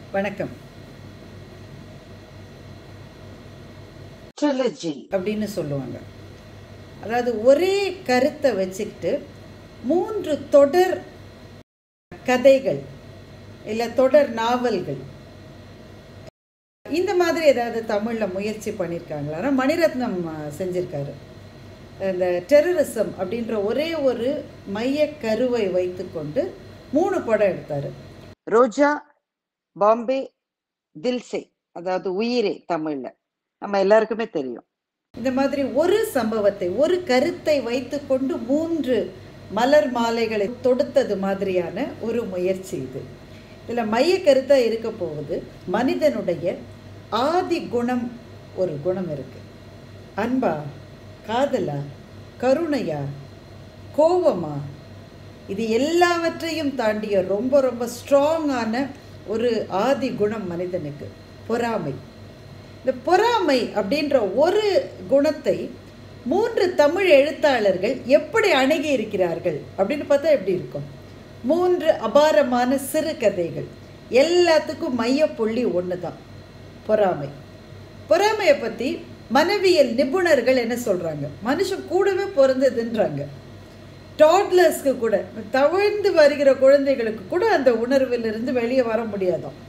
வணக்கம் trilogy அப்படின்னு சொல்லுவாங்க அதாவது ஒரே கருத்தை வச்சுக்கிட்டு மூன்று தொடர் கதைகள் இல்லை தொடர் நாவல்கள் இந்த மாதிரி ஏதாவது தமிழில் முயற்சி பண்ணியிருக்காங்களா ஆனா மணிரத்னம் ஆ, செஞ்சிருக்காரு இந்த டெரரிசம் அப்படின்ற ஒரே ஒரு மைய கருவை வைத்துக்கொண்டு மூணு படம் எடுத்தார் ரோஜா பாம்பே தில்சே அதாவது உயிரே தமிழ்ல நம்ம எல்லாருக்குமே தெரியும் இந்த மாதிரி ஒரு சம்பவத்தை ஒரு கருத்தை வைத்துக்கொண்டு மூன்று மலர் மாலைகளை தொடுத்தது மாதிரியான ஒரு முயற்சி இது இதில் மைய கருத்தாக இருக்க போகுது மனிதனுடைய ஆதி குணம் ஒரு குணம் இருக்கு அன்பா காதலா கருணையா கோவமா இது எல்லாவற்றையும் தாண்டிய ரொம்ப ரொம்ப ஸ்ட்ராங்கான ஒரு ஆதி குணம் மனிதனுக்கு பொறாமை இந்த பொறாமை அப்படின்ற ஒரு குணத்தை மூன்று தமிழ் எழுத்தாளர்கள் எப்படி அணுகி இருக்கிறார்கள் அப்படின்னு பார்த்தா எப்படி இருக்கும் மூன்று அபாரமான சிறு கதைகள் எல்லாத்துக்கும் மையப்புள்ளி ஒன்று தான் பொறாமை பொறாமையை பற்றி மனவியல் நிபுணர்கள் என்ன சொல்கிறாங்க மனுஷன் கூடவே பிறந்ததுன்றாங்க டாட்லர்ஸ்க்கு கூட தவழ்ந்து வருகிற குழந்தைகளுக்கு கூட அந்த உணர்விலிருந்து வெளியே வர முடியாதாம்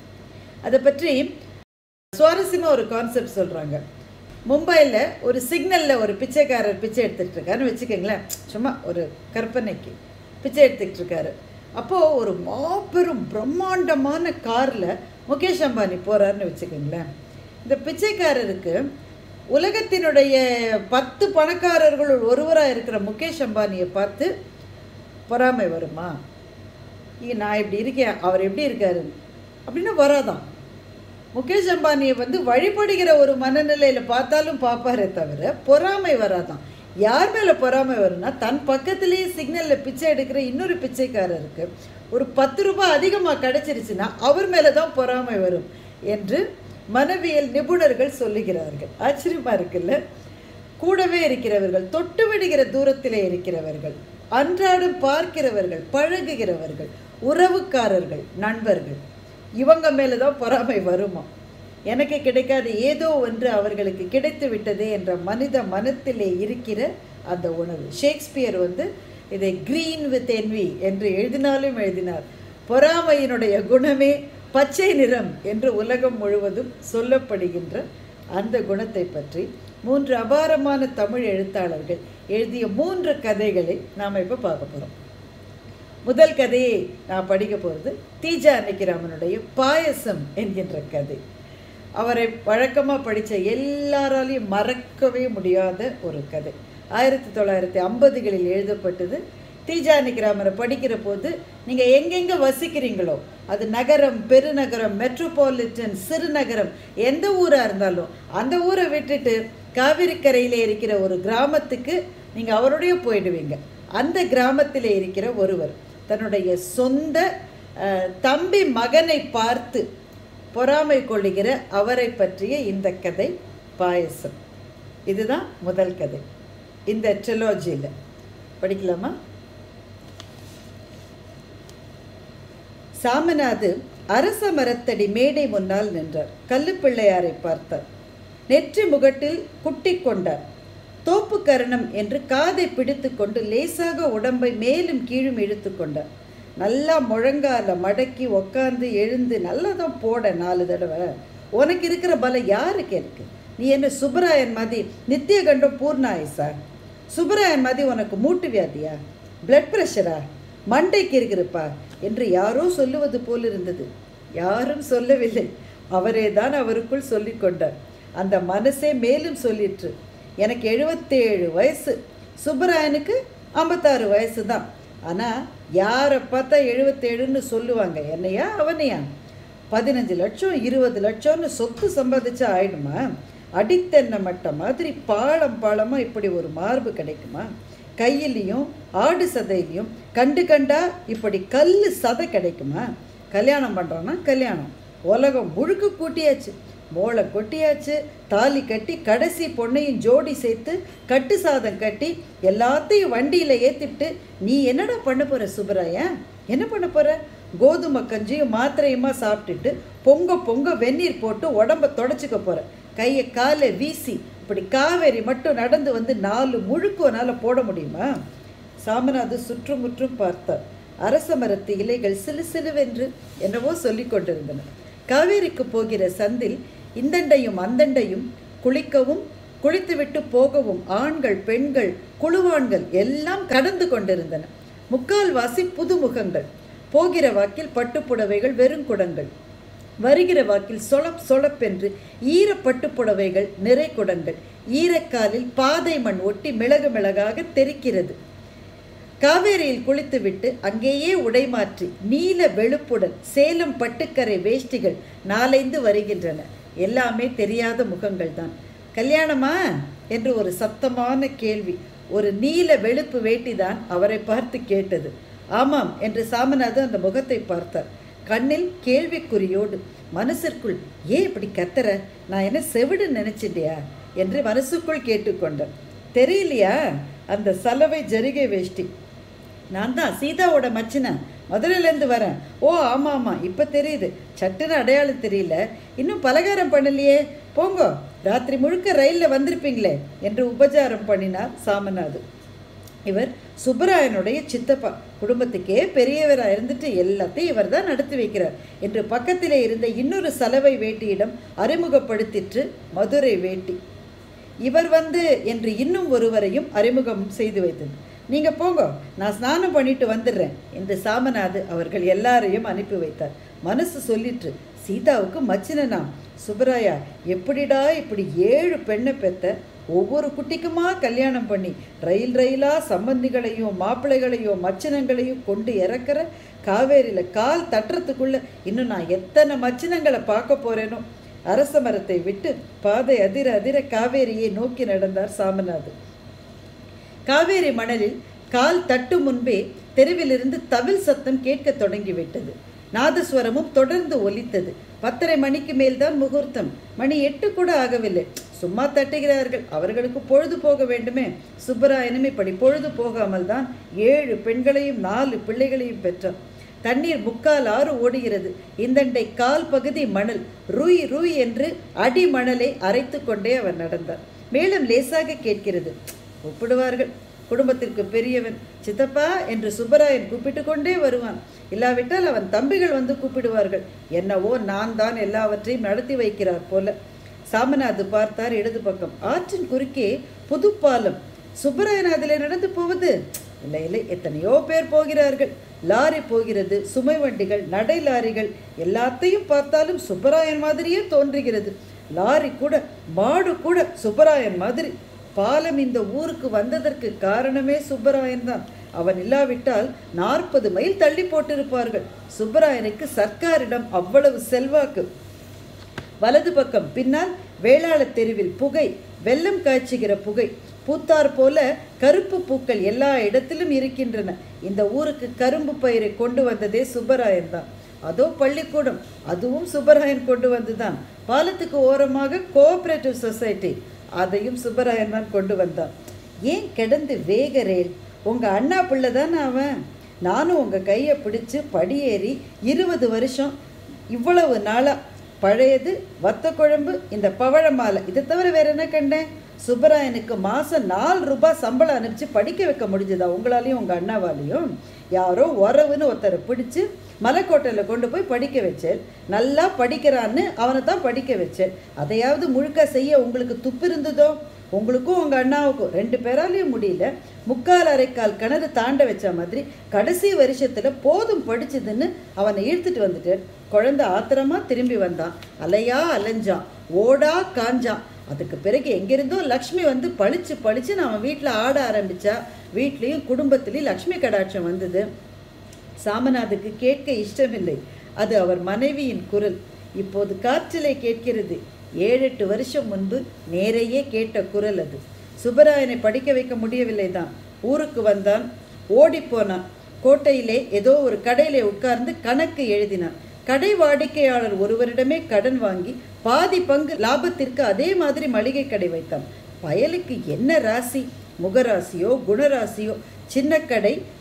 அதை பற்றி சுவாரஸ்யமாக ஒரு கான்செப்ட் சொல்கிறாங்க மும்பையில் ஒரு சிக்னலில் ஒரு பிச்சைக்காரர் பிச்சை எடுத்துக்கிட்டு இருக்காருன்னு வச்சுக்கோங்களேன் சும்மா ஒரு கற்பனைக்கு பிச்சை எடுத்துக்கிட்டு இருக்காரு அப்போது ஒரு மாபெரும் பிரம்மாண்டமான காரில் முகேஷ் அம்பானி போகிறாருன்னு வச்சுக்கோங்களேன் இந்த பிச்சைக்காரருக்கு உலகத்தினுடைய பத்து பணக்காரர்களுள் ஒருவராக இருக்கிற முகேஷ் அம்பானியை பார்த்து பொறாமை வருமா இ, நான் இப்படி இருக்கேன் அவர் எப்படி இருக்காரு அப்படின்னு வராதான் முகேஷ் அம்பானியை வந்து வழிபடுகிற ஒரு மனநிலையில் பார்த்தாலும் பார்ப்பாரே தவிர பொறாமை வராதான் யார் மேலே பொறாமை வரும்னா தன் பக்கத்திலேயே சிக்னலில் பிச்சை எடுக்கிற இன்னொரு பிச்சைக்காரருக்கு ஒரு பத்து ரூபாய் அதிகமாக கிடைச்சிருச்சுன்னா அவர் மேலே தான் பொறாமை வரும் என்று மனவியல் நிபுணர்கள் சொல்லுகிறார்கள் ஆச்சரியமா இருக்குல்ல கூடவே இருக்கிறவர்கள் தொட்டு விடுகிற தூரத்திலே இருக்கிறவர்கள் அன்றாடம் பார்க்கிறவர்கள் பழகுகிறவர்கள் உறவுக்காரர்கள் நண்பர்கள் இவங்க மேலே தான் பொறாமை வருமா எனக்கு கிடைக்காத ஏதோ ஒன்று அவர்களுக்கு கிடைத்து விட்டதே என்ற மனித மனத்திலே இருக்கிற அந்த உணர்வு ஷேக்ஸ்பியர் வந்து இதை கிரீன் வித் envy என்று எழுதினாலும் எழுதினார் பொறாமையினுடைய குணமே பச்சை நிறம் என்று உலகம் முழுவதும் சொல்லப்படுகின்ற அந்த குணத்தை பற்றி மூன்று அபாரமான தமிழ் எழுத்தாளர்கள் எழுதிய மூன்று கதைகளை நாம் இப்போ பார்க்க போகிறோம் முதல் கதையை நான் படிக்க போகிறது தீஜா அன்னிக்கிராமனுடைய பாயசம் என்கின்ற கதை அவரை வழக்கமாக படித்த எல்லாராலையும் மறக்கவே முடியாத ஒரு கதை ஆயிரத்தி தொள்ளாயிரத்தி ஐம்பதுகளில் எழுதப்பட்டது தீஜா அன்னிக்கிராமரை படிக்கிற போது நீங்கள் எங்கெங்கே வசிக்கிறீங்களோ அது நகரம் பெருநகரம் மெட்ரோபாலிட்டன் சிறுநகரம் எந்த ஊராக இருந்தாலும் அந்த ஊரை விட்டுட்டு காவிரிக்கரையில் இருக்கிற ஒரு கிராமத்துக்கு நீங்கள் அவருடைய போயிடுவீங்க அந்த கிராமத்தில் இருக்கிற ஒருவர் தன்னுடைய சொந்த அஹ், தம்பி மகனை பார்த்து பொறாமை கொள்ளுகிற அவரை பற்றிய இந்த கதை பாயசம் இதுதான் முதல் கதை இந்த ட்ரிலோஜியில் படிக்கலாமா சாமநாது அரச மரத்தடி மேடை முன்னால் நின்றார் கல்லுப்பிள்ளையாரை பார்த்தார் நெற்றி முகட்டில் குட்டி கொண்டார் தோப்பு கரணம் என்று காதை பிடித்து கொண்டு லேசாக உடம்பை மேலும் கீழும் இழுத்து கொண்டார் நல்லா முழங்கால மடக்கி உக்காந்து எழுந்து நல்லா தான் போட நாலு தடவை உனக்கு இருக்கிற பலம் யாருக்கு இருக்கு நீ என்ன சுப்பராயன் மாதிரி நித்திய கண்டம் பூர்ணாயுசா சுப்பராயன் மாதிரி உனக்கு மூட்டு வியாதியா பிளட் ப்ரெஷரா மண்டைக்கு இருக்கிறப்பா என்று யாரோ சொல்லுவது போல் இருந்தது யாரும் சொல்லவில்லை அவரே தான் அவருக்குள் சொல்லிக் கொண்டார் அந்த மனசே மேலும் சொல்லிற்று எனக்கு எழுபத்தேழு வயசு சுப்பராயனுக்கு ஐம்பத்தாறு வயசு தான் ஆனால் யாரை பார்த்தா எழுபத்தேழுன்னு சொல்லுவாங்க என்னையா அவனையா பதினஞ்சு லட்சம் இருபது லட்சம்னு சொத்து சம்பாதிச்சா ஆயிடுமா அடித்தென்னை மட்ட மாதிரி பாலம் பாலமாக இப்படி ஒரு மார்பு கிடைக்குமா கையிலையும் ஆடு சதையிலையும் கண்டு கண்டா இப்படி கல் சதை கிடைக்குமா கல்யாணம் பண்ணுறோன்னா கல்யாணம் உலகம் முழுக்க கூட்டியாச்சு மோளை கொட்டியாச்சு தாலி கட்டி கடைசி பொண்ணையும் ஜோடி சேர்த்து கட்டு சாதம் கட்டி எல்லாத்தையும் வண்டியில் ஏற்றிட்டு நீ என்னடா பண்ண போகிற சுப்பராயா என்ன பண்ண போகிற கோதுமை கஞ்சியும் மாத்திரையுமா சாப்பிட்டுட்டு பொங்க பொங்க வெந்நீர் போட்டு உடம்ப தொடச்சிக்க போகிறேன் கையை காலை வீசி இப்படி காவேரி மட்டும் நடந்து வந்து நாலு முழுக்கு உன்னால் போட முடியுமா சாமநாது சுற்றுமுற்றும் பார்த்தார் அரச மரத்து இலைகள் சிலு சிலுவென்று என்னவோ சொல்லிக் கொண்டிருந்தன காவேரிக்கு போகிற சந்தில் இந்தண்டையும் அந்தண்டையும் குளிக்கவும் குளித்துவிட்டு போகவும் ஆண்கள் பெண்கள் குழுவான்கள் எல்லாம் கடந்து கொண்டிருந்தன முக்கால்வாசி புதுமுகங்கள் போகிற வாக்கில் பட்டுப்புடவைகள் வெறுங்குடங்கள் வருகிற வாக்கில் சொலப் சொலப்பென்று ஈர பட்டுப்புடவைகள் நிறை குடங்கள் ஈரக்காலில் பாதை மண் ஒட்டி மிளகு மிளகாக தெரிக்கிறது காவேரியில் குளித்துவிட்டு அங்கேயே உடை மாற்றி நீல வெளுப்புடன் சேலம் பட்டுக்கரை வேஷ்டிகள் நாலைந்து வருகின்றன எல்லாமே தெரியாத முகங்கள் தான் கல்யாணமா என்று ஒரு சத்தமான கேள்வி ஒரு நீல வெளுப்பு வேட்டிதான் அவரை பார்த்து கேட்டது ஆமாம் என்று சாமநாதன் அந்த முகத்தை பார்த்தார் கண்ணில் கேள்விக்குறியோடு மனசிற்குள் ஏன் இப்படி கத்துற நான் என்ன செவிடு நினைச்சிட்டியா என்று மனசுக்குள் கேட்டுக்கொண்டார் தெரியலையா அந்த சலவை ஜரிகை வேஷ்டி நான் தான் சீதாவோட மச்சினன் மதுரையிலேருந்து வரேன் ஓ ஆமாம் ஆமாம் இப்போ தெரியுது சட்டுன்னு அடையாளம் தெரியல இன்னும் பலகாரம் பண்ணலையே போங்கோ ராத்திரி முழுக்க ரயிலில் வந்திருப்பீங்களே என்று உபச்சாரம் பண்ணினார் சாமநாது இவர் சுப்பராயனுடைய சித்தப்பா குடும்பத்துக்கே பெரியவராக இருந்துட்டு எல்லாத்தையும் இவர் தான் நடத்தி வைக்கிறார் என்று பக்கத்திலே இருந்த இன்னொரு சலவை வேட்டியிடம் அறிமுகப்படுத்திற்று மதுரை வேட்டி இவர் வந்து என்று இன்னும் ஒருவரையும் அறிமுகம் செய்து வைத்தது நீங்க போங்க நான் ஸ்நானம் பண்ணிட்டு வந்துடுறேன் என்று சாமநாது அவர்கள் எல்லாரையும் அனுப்பி வைத்தார் மனசு சொல்லிற்று சீதாவுக்கு மச்சினனா சுப்பராயா எப்படிடா இப்படி ஏழு பெண்ணை பெத்த ஒவ்வொரு குட்டிக்குமா கல்யாணம் பண்ணி ரயில் ரயிலா சம்பந்திகளையும் மாப்பிள்ளைகளையும் மச்சினங்களையும் கொண்டு இறக்குற காவேரியில் கால் தட்டுறதுக்குள்ள இன்னும் நான் எத்தனை மச்சினங்களை பார்க்க போறேனோ அரச மரத்தை விட்டு பாதை அதிர அதிர காவேரியை நோக்கி நடந்தார் சாமநாது காவேரி மணலில் கால் தட்டு முன்பே தெருவிலிருந்து தவில் சத்தம் கேட்கத் தொடங்கிவிட்டது நாதஸ்வரமும் தொடர்ந்து ஒலித்தது பத்தரை மணிக்கு மேல்தான் முகூர்த்தம் மணி எட்டு கூட ஆகவில்லை சும்மா தட்டுகிறார்கள் அவர்களுக்கு பொழுது போக வேண்டுமே சுப்பராயனும் இப்படி பொழுது போகாமல் தான் ஏழு பெண்களையும் நாலு பிள்ளைகளையும் பெற்றான் தண்ணீர் முக்கால் ஆறு ஓடுகிறது இந்தண்டை கால் பகுதி மணல் ருய் ருய் என்று அடி மணலை அரைத்து கொண்டே அவர் நடந்தார் மேலும் லேசாக கேட்கிறது ஒப்பிடுவார்கள் குடும்பத்திற்கு பெரியவன் சித்தப்பா என்று சுப்பராயன் கூப்பிட்டு கொண்டே வருவான் இல்லாவிட்டால் அவன் தம்பிகள் வந்து கூப்பிடுவார்கள் என்னவோ நான் தான் எல்லாவற்றையும் நடத்தி வைக்கிறார் போல சாமநாது பார்த்தார் இடது பக்கம் ஆற்றின் குறுக்கே புதுப்பாலம் சுப்பராயன் அதில் நடந்து போவது இல்லை இல்லை எத்தனையோ பேர் போகிறார்கள் லாரி போகிறது சுமை வண்டிகள் நடை லாரிகள் எல்லாத்தையும் பார்த்தாலும் சுப்பராயன் மாதிரியே தோன்றுகிறது லாரி கூட மாடு கூட சுப்பராயன் மாதிரி பாலம் இந்த ஊருக்கு வந்ததற்கு காரணமே சுப்பராயன் தான் அவன் இல்லாவிட்டால் நாற்பது மைல் தள்ளி போட்டிருப்பார்கள் சுப்பராயனுக்கு சர்க்காரிடம் அவ்வளவு செல்வாக்கு வலது பக்கம் பின்னால் வேளாளத் தெருவில் புகை வெள்ளம் காய்ச்சுகிற புகை பூத்தார் போல கருப்பு பூக்கள் எல்லா இடத்திலும் இருக்கின்றன இந்த ஊருக்கு கரும்பு பயிரை கொண்டு வந்ததே சுப்பராயன் தான் அதோ பள்ளிக்கூடம் அதுவும் சுப்பராயன் கொண்டு வந்துதான் பாலத்துக்கு ஓரமாக கோஆபரேட்டிவ் சொசைட்டி அதையும் சுப்பராயன் தான் கொண்டு வந்தான் ஏன் கிடந்து வேகரேல் உங்க அண்ணா பிள்ளை தானே அவன் நானும் உங்க கையை பிடிச்சு படியேறி இருபது வருஷம் இவ்வளவு நாளா பழையது வத்த குழம்பு இந்த பவழ மாலை இதை தவிர வேற என்ன கண்டேன் சுப்பராயனுக்கு மாதம் நாலு ரூபாய் சம்பளம் அனுப்பிச்சு படிக்க வைக்க முடிஞ்சதா உங்களாலையும் உங்கள் அண்ணாவாலையும் யாரோ உறவுன்னு ஒருத்தரை பிடிச்சி மலைக்கோட்டையில் கொண்டு போய் படிக்க வச்சேன் நல்லா படிக்கிறான்னு அவனை தான் படிக்க வச்சேன் அதையாவது முழுக்க செய்ய உங்களுக்கு துப்பு இருந்ததோ உங்களுக்கும் உங்கள் அண்ணாவுக்கும் ரெண்டு பேராலையும் முடியல முக்கால் அரைக்கால் கிணறு தாண்ட வச்ச மாதிரி கடைசி வருஷத்தில் போதும் படிச்சதுன்னு அவனை இழுத்துட்டு வந்துட்டு குழந்தை ஆத்திரமா திரும்பி வந்தான் அலையா அலைஞ்சான் ஓடா காஞ்சான் அதுக்கு பிறகு எங்கிருந்தோ லக்ஷ்மி வந்து பளிச்சு பளிச்சுன்னு அவன் வீட்டில் ஆட ஆரம்பிச்சா வீட்லேயும் குடும்பத்திலையும் லக்ஷ்மி கடாட்சம் வந்தது சாமநாதுக்கு கேட்க இஷ்டமில்லை அது அவர் மனைவியின் குரல் இப்போது காற்றிலே கேட்கிறது ஏழு எட்டு வருஷம் முன்பு நேரையே கேட்ட குரல் அது சுப்பராயனை படிக்க வைக்க முடியவில்லை தான் ஊருக்கு வந்தான் ஓடிப்போனான் கோட்டையிலே ஏதோ ஒரு கடையிலே உட்கார்ந்து கணக்கு எழுதினான் கடை வாடிக்கையாளர் ஒருவரிடமே கடன் வாங்கி பாதி பங்கு லாபத்திற்கு அதே மாதிரி மளிகை கடை வைத்தான் பயலுக்கு என்ன ராசி முகராசியோ குணராசியோ சின்ன கடை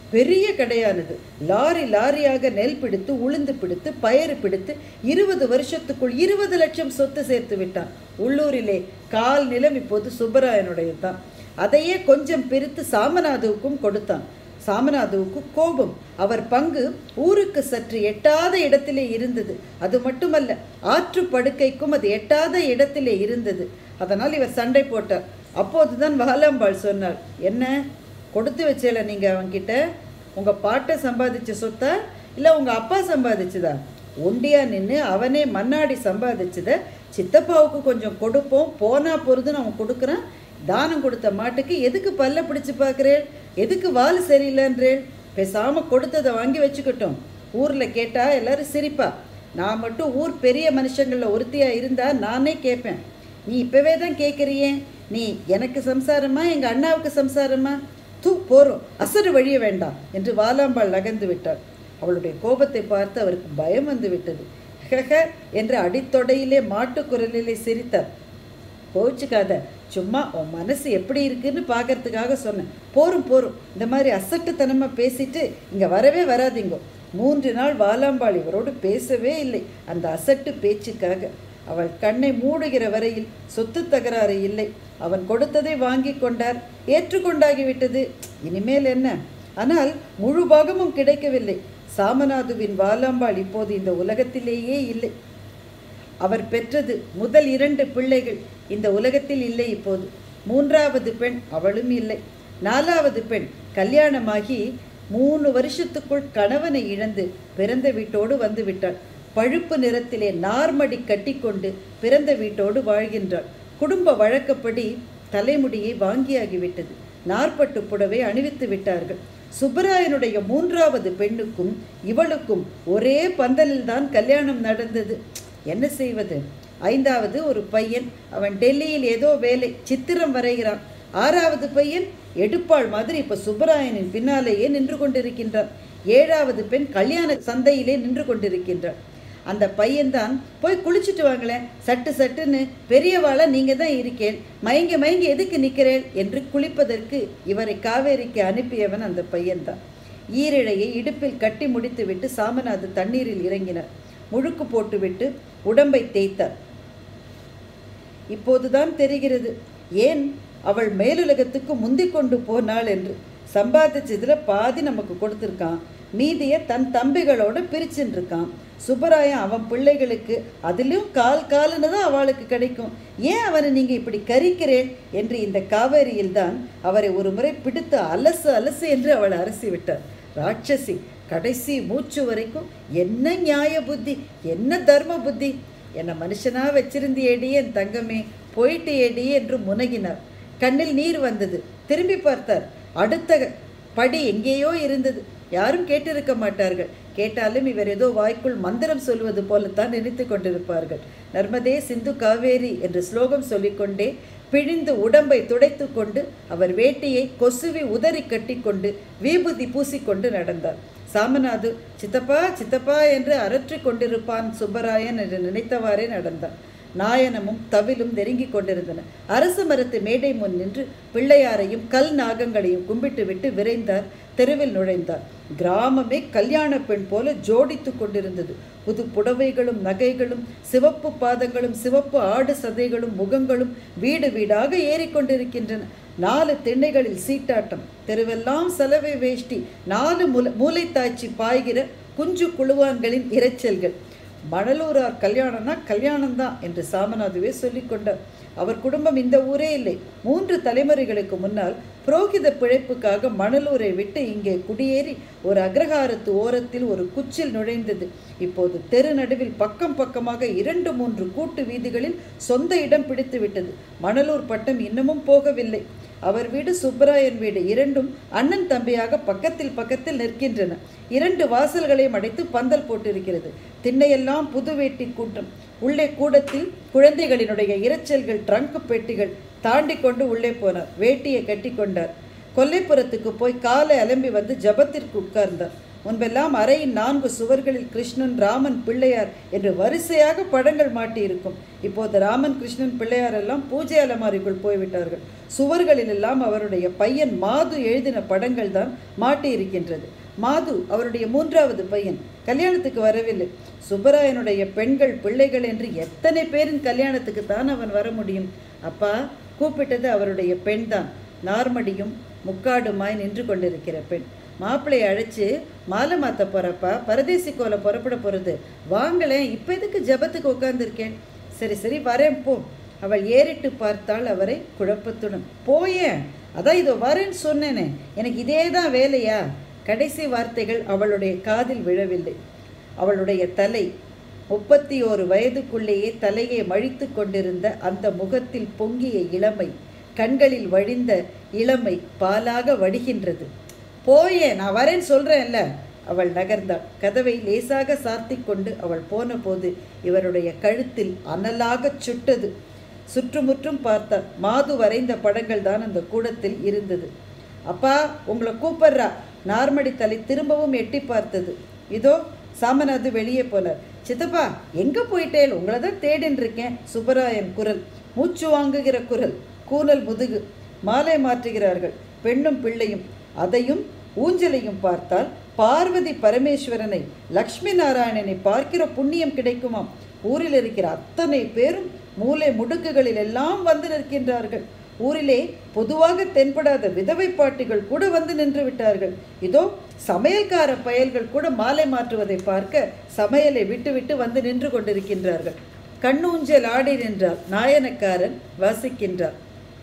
பெரிய கடையானது லாரி லாரியாக நெல் பிடித்து உளுந்து பிடித்து பயறு பிடித்து இருபது வருஷத்துக்குள் இருபது லட்சம் சொத்து சேர்த்து விட்டான் உள்ளூரிலே கால் நிலம் இப்போது சுப்பராயனுடையது தான் அதையே கொஞ்சம் பிரித்து சாமநாதுவுக்கும் கொடுத்தான் சாமநாதுவுக்கு கோபம் அவர் பங்கு ஊருக்கு சற்று எட்டாத இடத்திலே இருந்தது அது மட்டுமல்ல ஆற்று படுக்கைக்கும் அது எட்டாத இடத்திலே இருந்தது அதனால் இவர் சண்டை போட்டார் அப்போதுதான் வாலாம்பாள் சொன்னார் என்ன கொடுத்து வச்சேல நீங்கள் அவன்கிட்ட உங்கள் பாட்டை சம்பாதிச்ச சொத்தா இல்லை உங்கள் அப்பா சம்பாதிச்சதா ஒண்டியா நின்று அவனே மண்ணாடி சம்பாதிச்சத சித்தப்பாவுக்கு கொஞ்சம் கொடுப்போம் போனா பொறுதுன்னு அவன் கொடுக்குறான் தானம் கொடுத்த மாட்டுக்கு எதுக்கு பல்ல பிடிச்சு பார்க்குறேன் எதுக்கு வால் சரியில்லைன்றேன் பேசாம கொடுத்ததை வாங்கி வச்சுக்கட்டும் ஊரில் கேட்டா எல்லாரும் சிரிப்பா நான் மட்டும் ஊர் பெரிய மனுஷங்களில் ஒருத்தியா இருந்தா நானே கேட்பேன் நீ இப்பவே தான் கேட்குறியே நீ எனக்கு சம்சாரமா எங்கள் அண்ணாவுக்கு சம்சாரமா தூ போறோம் அசடு வழிய வேண்டாம் என்று வாலாம்பாள் நகர்ந்து விட்டாள் அவளுடைய கோபத்தை பார்த்து அவருக்கு பயம் வந்து விட்டது ஹெஹ என்று அடித்தொடையிலே மாட்டுக்குரலிலே சிரித்தார் கோச்சுக்காத சும்மா உன் மனசு எப்படி இருக்குன்னு பார்க்கறதுக்காக சொன்னேன் போரும் போரும் இந்த மாதிரி அசட்டுத்தனமாக பேசிட்டு இங்கே வரவே வராதீங்க மூன்று நாள் வாலாம்பாள் இவரோடு பேசவே இல்லை அந்த அசட்டு பேச்சுக்காக அவள் கண்ணை மூடுகிற வரையில் சொத்து தகராறு இல்லை அவன் கொடுத்ததை வாங்கி கொண்டார் ஏற்றுக்கொண்டாகிவிட்டது இனிமேல் என்ன ஆனால் முழு பாகமும் கிடைக்கவில்லை சாமநாதுவின் வாலாம்பாள் இப்போது இந்த உலகத்திலேயே இல்லை அவர் பெற்றது முதல் இரண்டு பிள்ளைகள் இந்த உலகத்தில் இல்லை இப்போது மூன்றாவது பெண் அவளும் இல்லை நாலாவது பெண் கல்யாணமாகி மூணு வருஷத்துக்குள் கணவனை இழந்து பிறந்த வீட்டோடு வந்து விட்டாள் பழுப்பு நிறத்திலே நார்மடி கட்டிக்கொண்டு பிறந்த வீட்டோடு வாழ்கின்றாள் குடும்ப வழக்கப்படி தலைமுடியை வாங்கியாகிவிட்டது நாற்பட்டு புடவை அணிவித்து விட்டார்கள் சுப்பராயனுடைய மூன்றாவது பெண்ணுக்கும் இவளுக்கும் ஒரே பந்தலில்தான் கல்யாணம் நடந்தது என்ன செய்வது ஐந்தாவது ஒரு பையன் அவன் டெல்லியில் ஏதோ வேலை சித்திரம் வரைகிறான் ஆறாவது பையன் எடுப்பாள் மாதிரி இப்ப சுப்பராயனின் பின்னாலேயே நின்று கொண்டிருக்கின்றான் ஏழாவது பெண் கல்யாண சந்தையிலே நின்று கொண்டிருக்கின்றான் அந்த பையன்தான் போய் குளிச்சுட்டு வாங்களேன் சட்டு சட்டுன்னு பெரியவாளா நீங்க தான் இருக்கேன் மயங்கி மயங்கி எதுக்கு நிற்கிறேன் என்று குளிப்பதற்கு இவரை காவேரிக்கு அனுப்பியவன் அந்த பையன்தான் ஈரிழையை இடுப்பில் கட்டி முடித்துவிட்டு சாமநாது தண்ணீரில் இறங்கினார் முழுக்கு போட்டுவிட்டு உடம்பை தேய்த்தார் இப்போதுதான் தெரிகிறது ஏன் அவள் மேலுலகத்துக்கு முந்திக் கொண்டு போனாள் என்று சம்பாதிச்சதுல பாதி நமக்கு கொடுத்துருக்கான் மீதிய தன் தம்பிகளோட பிரிச்சுன்னு இருக்கான் சுப்பராயன் அவன் பிள்ளைகளுக்கு அதிலும் கால் காலுன்னு தான் அவளுக்கு கிடைக்கும் ஏன் அவனை நீங்க இப்படி கரிக்கிறேன் என்று இந்த காவேரியில் தான் அவரை ஒரு முறை பிடித்து அலசு அலசு என்று அவள் அரசி விட்டார் ராட்சசி கடைசி மூச்சு வரைக்கும் என்ன நியாய புத்தி என்ன தர்ம புத்தி என்னை மனுஷனா வச்சிருந்தியேடி என் தங்கமே போயிட்டு ஏடி என்று முனகினார் கண்ணில் நீர் வந்தது திரும்பி பார்த்தார் அடுத்த படி எங்கேயோ இருந்தது யாரும் கேட்டிருக்க மாட்டார்கள் கேட்டாலும் இவர் ஏதோ வாய்க்குள் மந்திரம் சொல்வது போலத்தான் நினைத்து கொண்டிருப்பார்கள் நர்மதே சிந்து காவேரி என்று ஸ்லோகம் சொல்லிக்கொண்டே பிழிந்து உடம்பை துடைத்து கொண்டு அவர் வேட்டியை கொசுவி உதறி கட்டிக்கொண்டு வீபூதி பூசிக்கொண்டு நடந்தார் சாமநாது சித்தப்பா சித்தப்பா என்று அரற்றிக் கொண்டிருப்பான் சுப்பராயன் என்று நினைத்தவாறே நடந்தான் நாயனமும் தவிலும் நெருங்கிக் கொண்டிருந்தன அரச மரத்து மேடை முன் நின்று பிள்ளையாரையும் கல் நாகங்களையும் கும்பிட்டு விட்டு விரைந்தார் தெருவில் நுழைந்தார் கிராமமே கல்யாண பெண் போல ஜோடித்து கொண்டிருந்தது புது புடவைகளும் நகைகளும் சிவப்பு பாதங்களும் சிவப்பு ஆடு சதைகளும் முகங்களும் வீடு வீடாக ஏறிக்கொண்டிருக்கின்றன நாலு திண்ணைகளில் சீட்டாட்டம் தெருவெல்லாம் செலவை வேஷ்டி நாலு முல மூளைத்தாய்ச்சி பாய்கிற குஞ்சு குழுவான்களின் இரைச்சல்கள் மணலூரார் கல்யாணம்னா கல்யாணம்தான் என்று சாமநாதுவே சொல்லிக்கொண்டார் அவர் குடும்பம் இந்த ஊரே இல்லை மூன்று தலைமுறைகளுக்கு முன்னால் புரோகித பிழைப்புக்காக மணலூரை விட்டு இங்கே குடியேறி ஒரு அக்ரஹாரத்து ஓரத்தில் ஒரு குச்சில் நுழைந்தது இப்போது தெரு நடுவில் பக்கம் பக்கமாக இரண்டு மூன்று கூட்டு வீதிகளில் சொந்த இடம் பிடித்து விட்டது மணலூர் பட்டம் இன்னமும் போகவில்லை அவர் வீடு சுப்பராயன் வீடு இரண்டும் அண்ணன் தம்பியாக பக்கத்தில் பக்கத்தில் நிற்கின்றன இரண்டு வாசல்களையும் அடைத்து பந்தல் போட்டிருக்கிறது திண்ணையெல்லாம் புது வேட்டி கூட்டம் உள்ளே கூடத்தில் குழந்தைகளினுடைய இரைச்சல்கள் ட்ரங்க் பெட்டிகள் தாண்டி கொண்டு உள்ளே போனார் வேட்டியை கட்டி கொண்டார் கொல்லைப்புறத்துக்கு போய் காலை அலம்பி வந்து ஜபத்திற்கு உட்கார்ந்தார் முன்பெல்லாம் அறையின் நான்கு சுவர்களில் கிருஷ்ணன் ராமன் பிள்ளையார் என்று வரிசையாக படங்கள் மாட்டியிருக்கும் இப்போது ராமன் கிருஷ்ணன் பிள்ளையார் எல்லாம் பூஜை அலமாரிக்குள் போய்விட்டார்கள் சுவர்களிலெல்லாம் அவருடைய பையன் மாது எழுதின படங்கள் தான் மாட்டி இருக்கின்றது மாது அவருடைய மூன்றாவது பையன் கல்யாணத்துக்கு வரவில்லை சுப்பராயனுடைய பெண்கள் பிள்ளைகள் என்று எத்தனை பேரின் கல்யாணத்துக்கு தான் அவன் வர முடியும் அப்பா கூப்பிட்டது அவருடைய பெண் தான் நார்மடியும் முக்காடுமாய் நின்று கொண்டிருக்கிற பெண் மாப்பிள்ளையை அழைச்சு மாலை மாத்த போறப்பா பரதேசி கோலை புறப்பட போறது வாங்களேன் இப்ப எதுக்கு ஜபத்துக்கு உட்காந்துருக்கேன் சரி சரி வரேன் போ அவள் ஏறிட்டு பார்த்தாள் அவரை குழப்பத்துடன் போயேன் அதான் இதோ வரேன்னு சொன்னேனே எனக்கு இதே தான் வேலையா கடைசி வார்த்தைகள் அவளுடைய காதில் விழவில்லை அவளுடைய தலை முப்பத்தி ஓரு வயதுக்குள்ளேயே தலையை மழித்து கொண்டிருந்த அந்த முகத்தில் பொங்கிய இளமை கண்களில் வழிந்த இளமை பாலாக வடிகின்றது போயே நான் வரேன்னு சொல்றேன்ல அவள் நகர்ந்தாள் கதவை லேசாக சாத்தி கொண்டு அவள் போன போது இவருடைய கழுத்தில் அனலாகச் சுட்டது சுற்றுமுற்றும் பார்த்தார் மாது வரைந்த படங்கள் தான் அந்த கூடத்தில் இருந்தது அப்பா உங்களை கூப்பிடுறா நார்மடி தலை திரும்பவும் எட்டி பார்த்தது இதோ சாமநாது வெளியே போனார் சித்தப்பா எங்க போயிட்டேன் உங்களை தான் தேடின்னு இருக்கேன் சுப்பராயன் குரல் மூச்சு வாங்குகிற குரல் கூனல் முதுகு மாலை மாற்றுகிறார்கள் பெண்ணும் பிள்ளையும் அதையும் ஊஞ்சலையும் பார்த்தால் பார்வதி பரமேஸ்வரனை லக்ஷ்மி நாராயணனை பார்க்கிற புண்ணியம் கிடைக்குமாம் ஊரில் இருக்கிற அத்தனை பேரும் மூலை முடுக்குகளில் எல்லாம் வந்து நிற்கின்றார்கள் ஊரிலே பொதுவாக தென்படாத விதவை பாட்டிகள் கூட வந்து நின்று விட்டார்கள் இதோ சமையல்கார பயல்கள் கூட மாலை மாற்றுவதை பார்க்க சமையலை விட்டுவிட்டு வந்து நின்று கொண்டிருக்கின்றார்கள் கண்ணூஞ்சல் ஆடி நின்றார் நாயனக்காரன் வாசிக்கின்றார்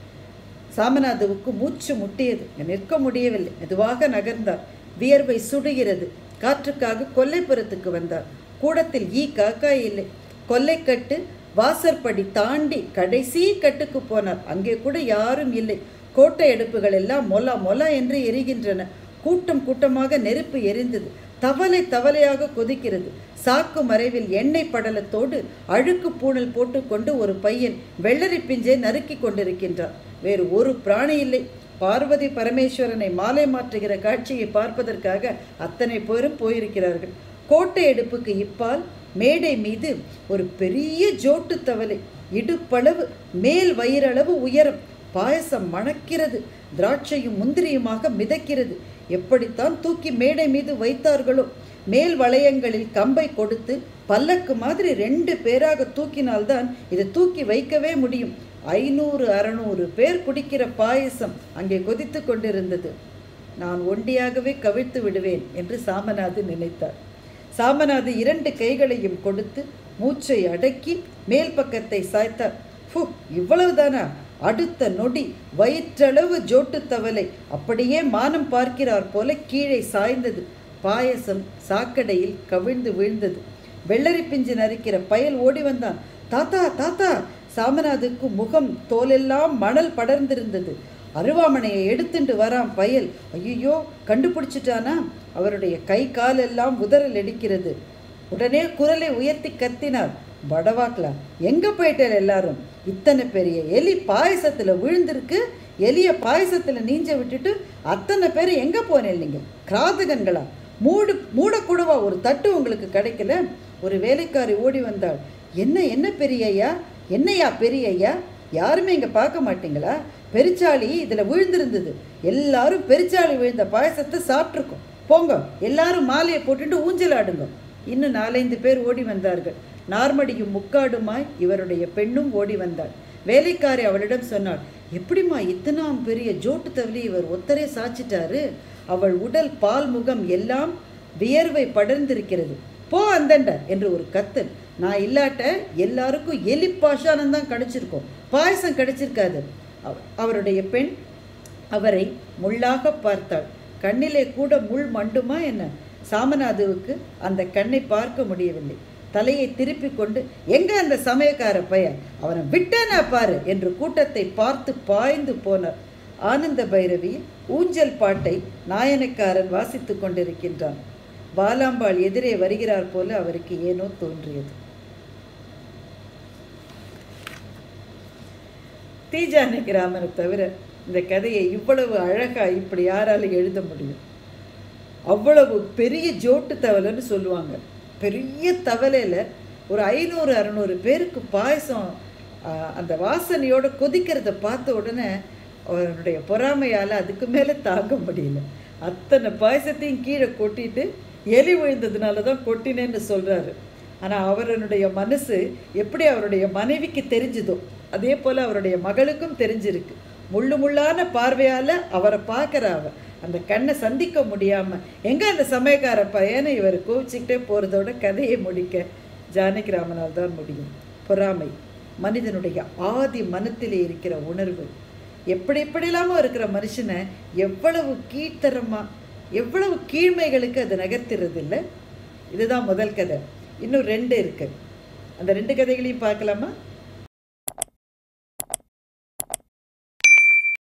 சாமநாதுவுக்கு மூச்சு முட்டியது நிற்க முடியவில்லை மெதுவாக நகர்ந்தார் வியர்வை சுடுகிறது காற்றுக்காக கொல்லைப்புறத்துக்கு வந்தார் கூடத்தில் ஈ காக்காய் இல்லை கொல்லைக்கட்டு வாசற்படி தாண்டி கடைசி கட்டுக்கு போனார் அங்கே கூட யாரும் இல்லை கோட்டை அடுப்புகள் எல்லாம் மொலா மொலா என்று எரிகின்றன கூட்டம் கூட்டமாக நெருப்பு எரிந்தது தவளை தவளையாக கொதிக்கிறது சாக்கு மறைவில் எண்ணெய் படலத்தோடு அழுக்கு பூணல் போட்டுக்கொண்டு ஒரு பையன் வெள்ளரி பிஞ்சை நறுக்கி கொண்டிருக்கின்றார் வேறு ஒரு பிராணி இல்லை பார்வதி பரமேஸ்வரனை மாலை மாற்றுகிற காட்சியை பார்ப்பதற்காக அத்தனை பேரும் போயிருக்கிறார்கள் கோட்டை எடுப்புக்கு இப்பால் மேடை மீது ஒரு பெரிய ஜோட்டு தவளை இடுப்பளவு மேல் வயிறளவு உயரம் பாயசம் மணக்கிறது திராட்சையும் முந்திரியுமாக மிதக்கிறது எப்படித்தான் தூக்கி மேடை மீது வைத்தார்களோ மேல் வளையங்களில் கம்பை கொடுத்து பல்லக்கு மாதிரி ரெண்டு பேராக தூக்கினால்தான் இதை தூக்கி வைக்கவே முடியும் ஐநூறு அறநூறு பேர் குடிக்கிற பாயசம் அங்கே கொதித்து கொண்டிருந்தது நான் ஒண்டியாகவே கவிழ்த்து விடுவேன் என்று சாமநாது நினைத்தார் சாமநாது இரண்டு கைகளையும் கொடுத்து மூச்சை அடக்கி மேல் பக்கத்தை சாய்த்தார் ஃபு இவ்வளவுதானா அடுத்த நொடி வயிற்றளவு ஜோட்டு தவளை அப்படியே மானம் பார்க்கிறார் போல கீழே சாய்ந்தது பாயசம் சாக்கடையில் கவிழ்ந்து வீழ்ந்தது வெள்ளரி பிஞ்சு நறுக்கிற பயல் ஓடி வந்தான் தாத்தா தாத்தா சாமநாதுக்கு முகம் தோலெல்லாம் மணல் படர்ந்திருந்தது அருவாமனையை எடுத்துட்டு வரான் பயல் ஐயோ கண்டுபிடிச்சிட்டானா அவருடைய கை காலெல்லாம் உதறல் அடிக்கிறது உடனே குரலை உயர்த்தி கத்தினார் படவாக்லா எங்க போயிட்டார் எல்லாரும் இத்தனை பெரிய எலி பாயசத்துல விழுந்திருக்கு எலிய பாயசத்துல நீஞ்ச விட்டுட்டு அத்தனை பேர் எங்க போனேன் நீங்க கிராதகன்களா மூடு மூடக்கூடவா ஒரு தட்டு உங்களுக்கு கிடைக்கல ஒரு வேலைக்காரி ஓடி வந்தாள் என்ன என்ன பெரியய்யா என்னையா பெரியய்யா யாருமே இங்க பார்க்க மாட்டீங்களா பெருச்சாளி இதுல விழுந்திருந்தது எல்லாரும் பெருச்சாளி விழுந்த பாயசத்தை சாப்பிட்ருக்கோம் போங்க எல்லாரும் மாலையை போட்டுட்டு ஊஞ்சல் ஆடுங்க இன்னும் நாலைந்து பேர் ஓடி வந்தார்கள் நார்மடியும் முக்காடுமாய் இவருடைய பெண்ணும் ஓடி வந்தாள் வேலைக்காரி அவளிடம் சொன்னாள் எப்படிம்மா இத்தனாம் பெரிய ஜோட்டு தவளி இவர் ஒத்தரே சாச்சிட்டாரு அவள் உடல் பால் முகம் எல்லாம் வியர்வை படர்ந்திருக்கிறது போ அந்தண்ட என்று ஒரு கத்தல் நான் இல்லாட்ட எல்லாருக்கும் எலி பாஷானம் தான் கிடைச்சிருக்கும் பாயசம் கிடைச்சிருக்காது அவ- அவருடைய பெண் அவரை முள்ளாக பார்த்தாள் கண்ணிலே கூட முள் மண்டுமா என்ன சாமநாதுவுக்கு அந்த கண்ணை பார்க்க முடியவில்லை தலையை திருப்பிக் கொண்டு எங்க அந்த சமயக்கார பையன் அவனை விட்டானா பாரு என்று கூட்டத்தை பார்த்து பாய்ந்து போனார் ஆனந்த பைரவியில் ஊஞ்சல் பாட்டை நாயனக்காரன் வாசித்துக் கொண்டிருக்கின்றான் பாலாம்பாள் எதிரே வருகிறார் போல அவருக்கு ஏனோ தோன்றியது தீஜானகி ராமனை தவிர இந்த கதையை இவ்வளவு அழகா இப்படி யாரால எழுத முடியும் அவ்வளவு பெரிய ஜோட்டு தவளைன்னு சொல்லுவாங்க பெரிய தவளையில ஒரு ஐநூறு அறநூறு பேருக்கு பாயசம் ஆஹ், அந்த வாசனையோட கொதிக்கிறத பார்த்த உடனே அவனுடைய பொறாமையால் அதுக்கு மேலே தாங்க முடியல அத்தனை பாயசத்தையும் கீழே கொட்டிட்டு எலி விழுந்ததுனால தான் கொட்டினேன்னு சொல்கிறாரு ஆனால் அவரனுடைய மனசு எப்படி அவருடைய மனைவிக்கு தெரிஞ்சுதோ அதே போல் அவருடைய மகளுக்கும் தெரிஞ்சிருக்கு முள்ளு முள்ளான பார்வையால் அவரை பார்க்குற அவ அந்த கண்ணை சந்திக்க முடியாமல் எங்கே அந்த சமயக்கார பையனை இவர் கோவிச்சுக்கிட்டே போகிறதோட கதையை முடிக்க ஜானகி ராமனால் தான் முடியும் பொறாமை மனிதனுடைய ஆதி மனத்திலே இருக்கிற உணர்வு எப்படி எப்படிலாமோ இருக்கிற மனுஷனை எவ்வளவு கீழ்த்தரமாக எவ்வளவு கீழ்மைகளுக்கு அது நகர்த்துறது இல்லை இதுதான் முதல் கதை இன்னும் ரெண்டு இருக்கு அந்த ரெண்டு கதைகளையும் பார்க்கலாமா